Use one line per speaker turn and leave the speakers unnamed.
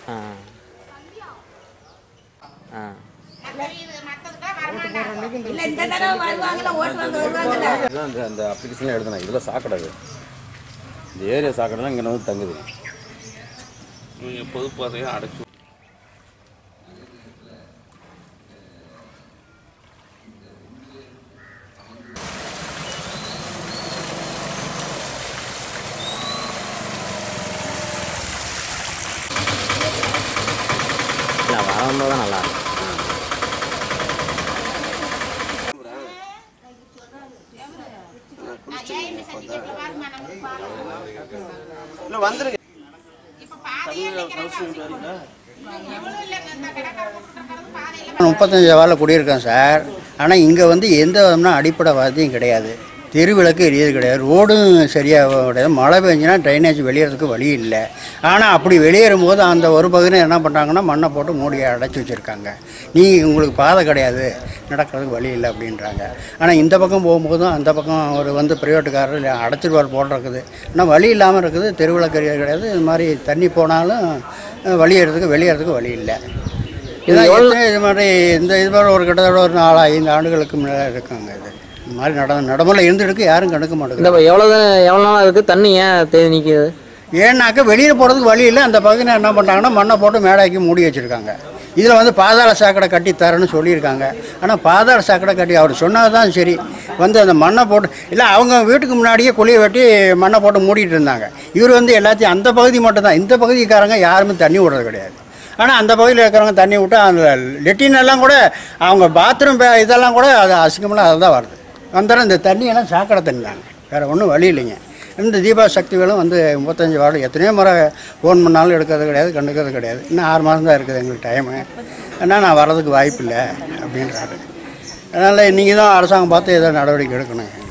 ஆ ஆ
இல்ல இந்த தடவை வருவாங்கல்ல ஓட்டு வாங்க வருவாங்கல்ல
இதுதான் இந்த அந்த அப்ளிகேஷன்லாம் எழுதுனா இதில் சாக்கடை அது இந்த ஏரியா சாக்கடைலாம் இங்கே வந்து தங்குது
இவங்க பொதுப்பாதையை அடைச்சு
இல்லை வரும்போது தான் நல்லா இருக்கும்
முப்பத்தஞ்சு வாரில் குடியிருக்கேன் சார் ஆனால் இங்கே வந்து எந்த விதம்னா அடிப்படை வசதியும் கிடையாது தெருவிளக்கு எரியது கிடையாது ரோடும் சரியாக கிடையாது மழை பெஞ்சுனா ட்ரைனேஜ் வெளியேறதுக்கு வழி இல்லை ஆனால் அப்படி வெளியேறும் போது அந்த ஒரு பகுதியில் என்ன பண்ணுறாங்கன்னா மண்ணை போட்டு மூடி அடைச்சி வச்சுருக்காங்க நீ உங்களுக்கு பாதை கிடையாது நடக்கிறதுக்கு வழி இல்லை அப்படின்றாங்க ஆனால் இந்த பக்கம் போகும்போதும் அந்த பக்கம் ஒரு வந்து பிரைவேட்டுக்காரர் அடைச்சிருவார் போல் இருக்குது ஆனால் வழி இல்லாமல் இருக்குது தெருவிளக்கு எரியது கிடையாது இது மாதிரி தண்ணி போனாலும் அஹ், வெளியேறதுக்கு வெளியேறதுக்கு வழி இல்லை இதான் எத்தனை இது மாதிரி இந்த இது மாதிரி ஒரு கிட்டத்தட்ட ஒரு நாலு ஐந்து ஆண்டுகளுக்கு முன்னாடி இருக்குங்க இது இந்த மாதிரி நட நடைமுறையில் இருந்துருக்கு யாரும் கண்டுக்க
இந்த
மாட்டேங்குது
எவ்வளோ எவ்வளோ நாளாக இருக்குது தண்ணி ஏன் தேதி நிற்கிது
ஏன்னாக்கா வெளியில் போகிறதுக்கு வழி இல்லை அந்த பகுதியில் என்ன பண்ணுறாங்கன்னா மண்ணை போட்டு மேடாக்கி மூடி வச்சுருக்காங்க இதில் வந்து பாதாள சாக்கடை கட்டி தரேன்னு சொல்லியிருக்காங்க ஆனால் பாதாள சாக்கடை கட்டி அவர் சொன்னது தான் சரி வந்து அந்த மண்ணை போட்டு இல்லை அவங்க வீட்டுக்கு முன்னாடியே குழியை வெட்டி மண்ணை போட்டு மூடிட்டு இருந்தாங்க இவர் வந்து எல்லாத்தையும் அந்த பகுதி மட்டும் தான் இந்த பகுதிக்காரங்க யாருமே தண்ணி விடுறது கிடையாது ஆனால் அந்த பகுதியில் இருக்கிறவங்க தண்ணி விட்டா அந்த லெட்டின் எல்லாம் கூட அவங்க பாத்ரூம் இதெல்லாம் கூட அது அசிங்கமெல்லாம் அதுதான் வருது வந்தாலும் இந்த தண்ணியெல்லாம் சாக்கடை தண்ணி தாங்க வேறு ஒன்றும் வழி இல்லைங்க இந்த தீபா சக்திகளும் வந்து முப்பத்தஞ்சு வார்டு எத்தனையோ முறை ஃபோன் பண்ணாலும் எடுக்கிறது கிடையாது கண்டுக்கிறது கிடையாது இன்னும் ஆறு மாதம் தான் இருக்குது எங்களுக்கு டைமு ஆனால் நான் வர்றதுக்கு வாய்ப்பு இல்லை அப்படின்றாரு அதனால் நீங்கள் தான் அரசாங்கம் பார்த்து ஏதோ நடவடிக்கை எடுக்கணும்